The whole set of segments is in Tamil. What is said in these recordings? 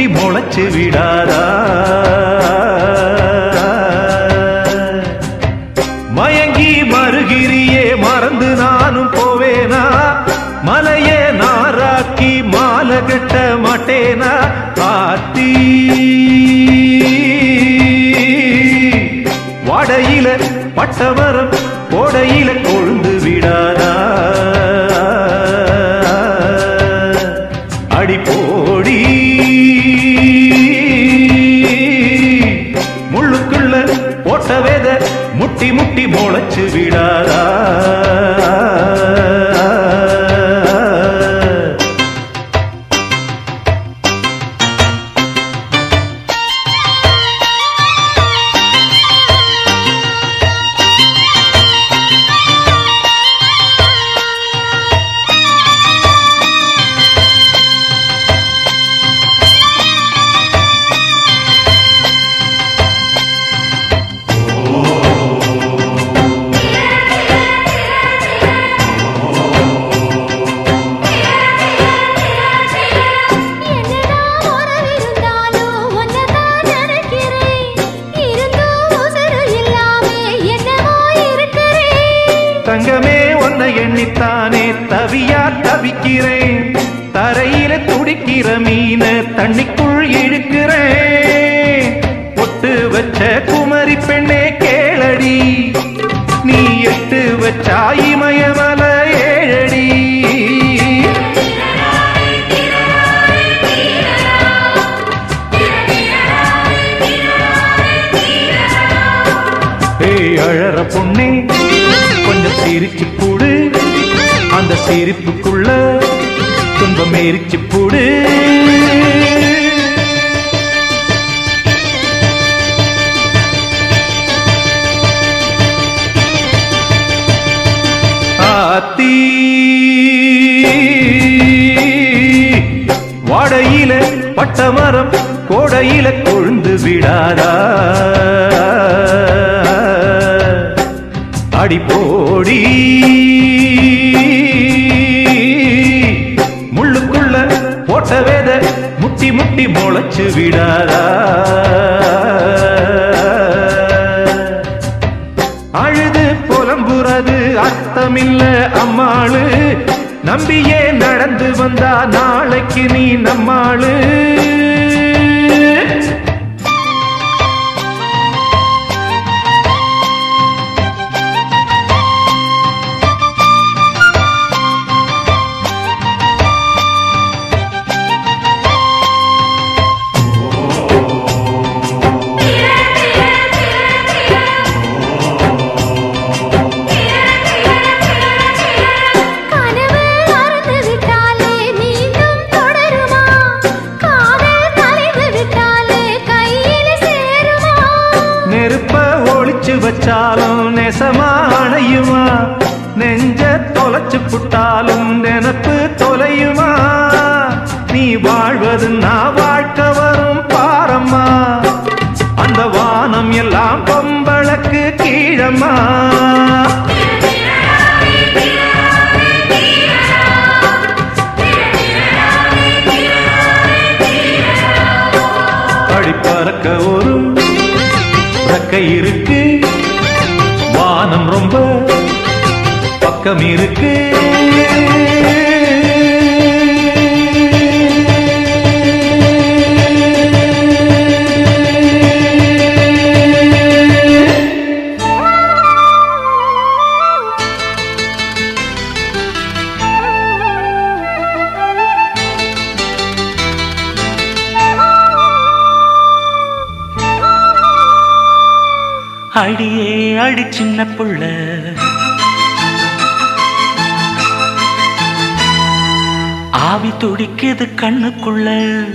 முட்டி முளைச்சு விடாதா மயங்கி மறுகிரியே மறந்து நானும் போவேனா மலையே நாராக்கி மாலை கட்ட மாட்டேனா ஆத்தி வடையில பட்டமரம் கோடையில கொழுந்து விடாதா அடி போடி முள்ளுக்குள்ள போட்ட வேத முட்டி முட்டி முளைச்சு விடாதா என்னடா உறவிருந்தாலும் உன்னைத்தான் நினைக்கிறேன். இருந்தும் உசுரு இல்லாம என்னமோ இருக்கிறேன். தங்கமே உன்னை எண்ணித்தானே தவியா தவிக்கிறேன் தரையில துடிக்கிற மீன தண்ணிக்குள் இழுக்கிறேன் பொட்டு வச்ச குமரி பெண்ணே கேளடி நீ எட்டு வச்சா இமயமல ஏழடி ஏய் அழற பொண்ணே கொஞ்சம் சிரிச்சு போடு அந்த சிரிப்புக்குள்ள துன்பம் எரிச்சு போடு ஆத்தி வாடையில பட்டமரம் கோடையில கொழுந்து விடாதா அடி போடி முள்ளுக்குள்ள போட்ட வேத முட்டி முட்டி முளைச்சு விடாதா அழுது புலம்புறது அர்த்தமில்ல அம்மாளு நம்பியே நடந்து வந்தா நாளைக்கு நீ நம்மாளு கனவு மறந்து விட்டாலே மீண்டும் தொடருமா காதல் கலைந்து விட்டாலே கையில் சேருமா நெருப்ப ஒளிச்சு வச்சாலும் நெசமா அணையுமா நெஞ்ச தொலைச்சு புட்டாலும் நினப்பு தொலையுமா நீ வாழ்வது நான் வாழ்க்கை வரும் பாரம்மா அந்த வானம் எல்லாம் பொம்பளக்கு கீழம்மா பறக்க ஒரு ரெக்கை இருக்கு வானம் ரொம்ப பக்கம் இருக்கு அடியே அடி சின்ன புள்ள ஆவி துடிக்குது கண்ணுக்குள்ள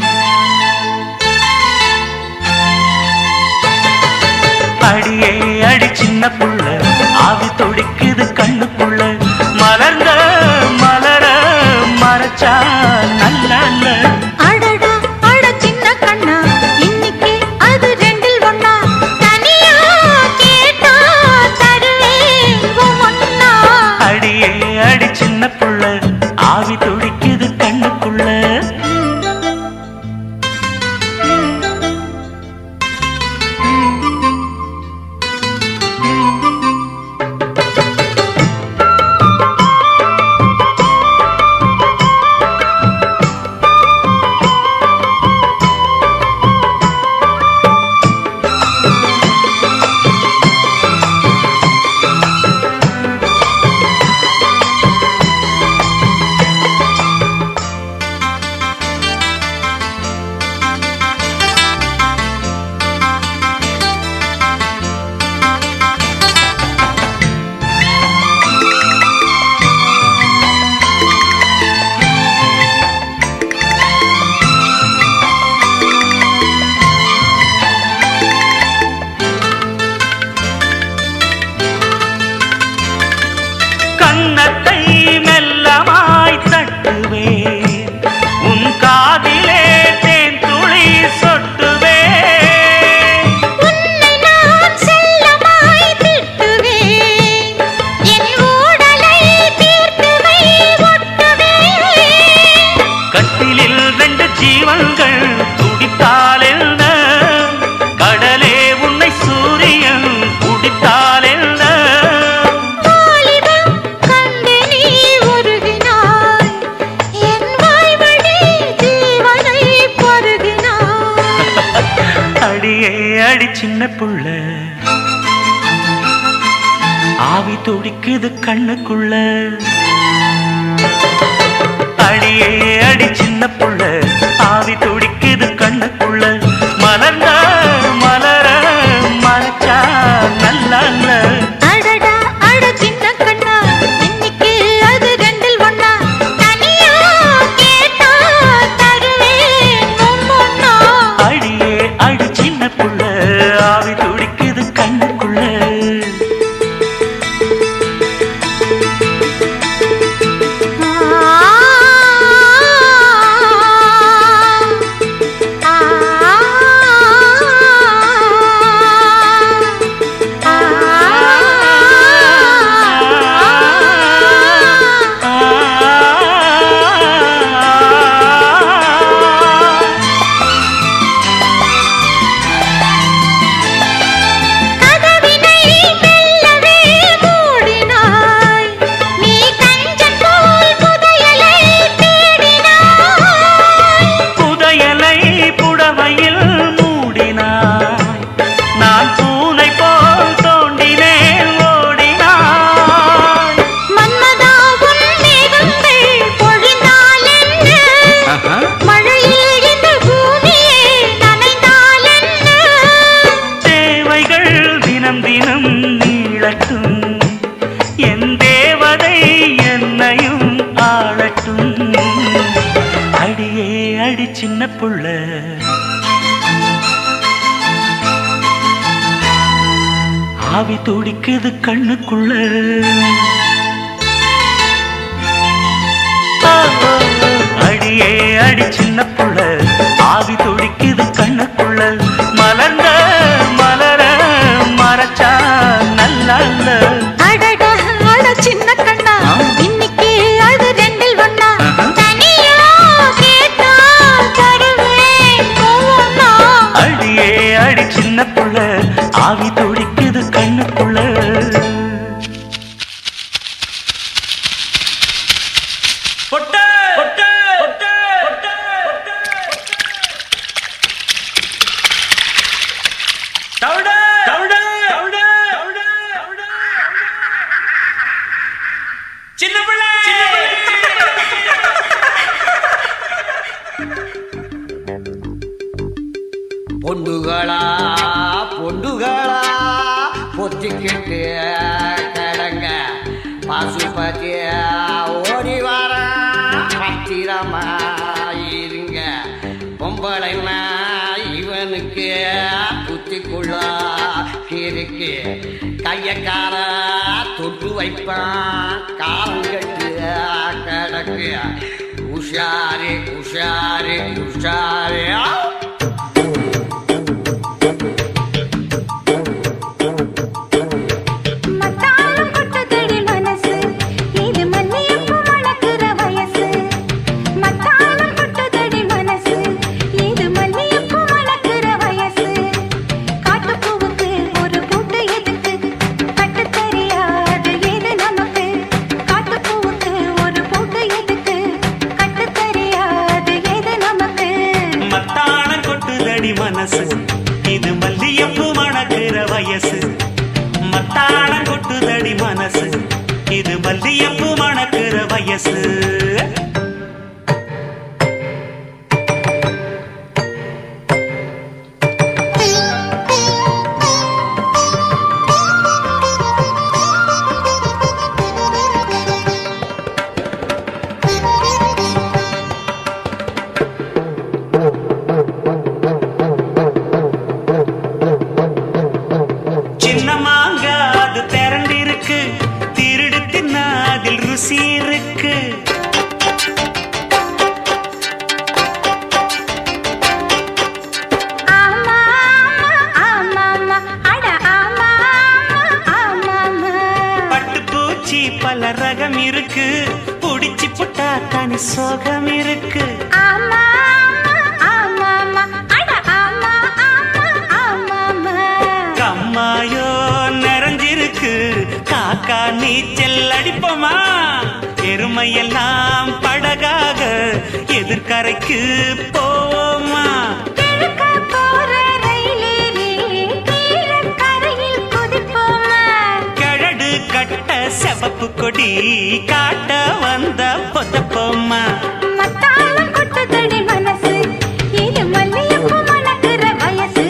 அடியே அடி சின்ன புள்ள ஆவி துடிக்குது கண்ணுக்குள்ள மலர்ந்த மலர மறைச்சா நல்ல அடடா அட சின்ன கண்ணா இன்னைக்கு அது ரெண்டில் ஒண்ணா தனியா கேட்டா தருவேன் ஒன்னா அடியே அடி சின்ன புள்ள ஆவி துடிக்குது கண்ணுக்குள்ள சின்ன புள்ள ஆவி துடிக்குது கண்ணுக்குள்ள அடியே அடி சின்ன புள்ள ஆவி துடிக்குது கண்ணுக்குள்ள மலர்ந்த மலர மறைச்சா நல்லா இல்ல அடடா அட சின்ன கண்ணா இன்னைக்கு அது ரெண்டில் ஒண்ணா தனியா கேட்டா தருவேன் மும்மொண்ணா அடியே அடி சின்ன புள்ள ஆவி துடிக்குது கண்ணுக்குள்ள கதவினை மெல்லவே மூடினாய் நீ கஞ்சன் போல் புதையலை தேடினாய் புதையலை புடவையில் மூடினாய் நான் பூனை போல் தோண்டினேன் ஓடினாய் மன்மதா உன் மேகங்கள் பொழிந்தால் என்ன மழையில் இந்த பூமியே நனைந்தால் என்ன தேவைகள் தினம் தினம் நீளட்டும் என் தேவதை என்னையும் ஆளட்டும் அடியே அடி சின்ன புள்ள ஆவி துடிக்குது கண்ணுக்குள்ள அடியே அடி சின்ன புள்ள ஆவி துடிக்குது கண்ணுக்குள்ள மலர்ந்த மலர மறைச்சா நல்லா இல்ல அடடா அட சின்ன கண்ணா ஆ. இன்னைக்கு அது ரெண்டில் ஒண்ணா ஆஹா. தனியா கேட்டா தருவேன் ஒவ்வொண்ணா அடியே அடி சின்ன புள்ள ஆவி துடிக்குது கண்ணுக்குள்ள பொட்ட பொட்ட பொட்ட பொட்ட தவிட தவிட தவிட தவிட தவிட சின்ன பிள்ளை பொண்டுகளா பொண்டுகளா பொத்திக்கிட்டு கடங்க பசுபதி ஓடி வர பத்திரமா இருங்க பொம்பளைனா இவனுக்கு புத்திக்குள்ள இருக்கு கையக்கார தொட்டு வைப்பான் காலங்கட்டு கிடக்கு உஷாரு உஷாரு உஷாரு மத்தாளம் கொட்டதடி மனசு இது மல்லியப்பூ மணக்கிற வயசு மத்தாளம் கொட்டதடி மனசு இது மல்லியப்பூ மணக்கிற வயசு காட்டுப்பூவுக்கு ஒரு பூட்டு எதுக்கு கட்டு தெரியாது ஏது நமக்கு காட்டுப்பூவுக்கு ஒரு பூட்டு எதுக்கு கட்டு தெரியாது ஏது நமக்கு மத்தாளம் கொட்டுதடி மனசு இது மல்லியப்பு மணக்கிற வயசு மத்தாளம் கொட்டுதடி மனசு இது மல்லியப்பு மணக்கிற வயசு சின்ன மாங்க அது திரண்டிருக்கு திருடு தின்னா அதில் ருசி இருக்கு ஆமா ஆமா ஆமா அட ஆமா ஆமா ஆமா பட்டு பூச்சி பல ரகம் இருக்கு புடிச்சு புட்டா தனி சோகம் இருக்கு ஆமா ஆமா ஆமா அட ஆமா ஆமா ஆமா கம்மாயோ நிறைஞ்சிருக்கு காக்கா நீச்சல் அடிப்போமா எருமையெல்லாம் படகாக எதிர்கரைக்கு போவோமா கிழக்க போற ரயிலேறி செவப்பு கொடி காட்ட வந்த பொத்தப்போம்மா மத்தாளம் கொட்டுதடி மனசு இது மல்லிகைப்பூ மணக்கிற வயசு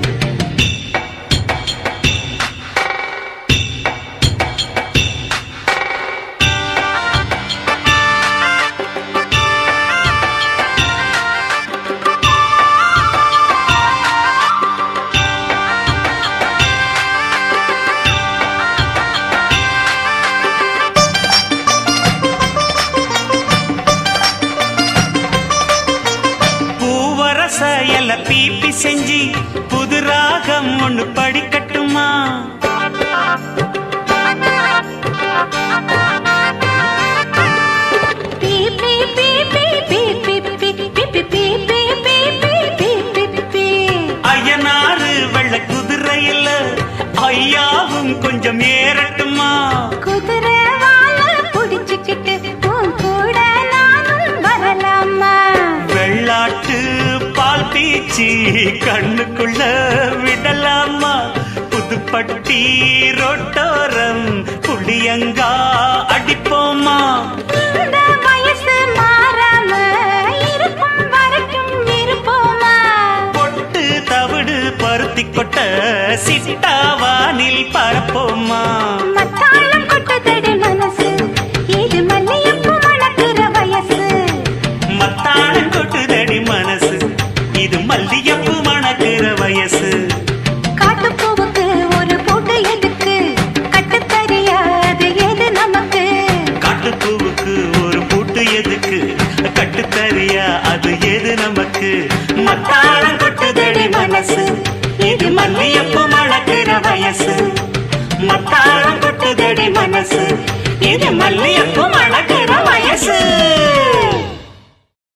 பூவரச எல பீப்பி செஞ்சு புது ராகம் ஒண்ணு படிக்கட்டுமா பீ பீ பீ பீ பீ பீ பீ பீ பீ பீ பீ பீ பீ பீ பீ பீ ஐயனாறு வெள்ள குதிரையில ஐயாவும் கொஞ்சம் ஏறட்டுமா குதிரை வால புடிச்சுக்கிட்டு உன் கூட நானும் வரலாமா வெள்ளாட்டு பால் பீச்சி கண்ணுக்குள்ள விடலாமா புதுப்பட்டி ரோட்டோரம் புளியங்கா அடிப்போமா இந்த வயசு மாறாம இருக்கும் வரைக்கும் இருப்போமா பொட்டு தவிடு பருத்தி கொட்ட சிட்டாவானில் பரப்போமா மத்தாளம் கொட்டுதடி மனசு இது மல்லிகைப்பூ மணக்கிற வயசு மத்தாளம் கொட்டுதடி மனசு இது மல்லிகைப்பூ மணக்கிற வயசு காட்டுப்பூவுக்கு ஒரு பூட்டு எதுக்கு கட்டுத்தறியாது எது நமக்கு காட்டுப்பூவுக்கு ஒரு பூட்டு எதுக்கு கட்டுத்தறியா அது எது நமக்கு மத்தாளம் கொட்டுதடி மனசு இது மல்லியப்பு மணக்கிற வயசு மத்தாளம் கொட்டுதடி மனசு இது மல்லியப்பு மணக்கிற வயசு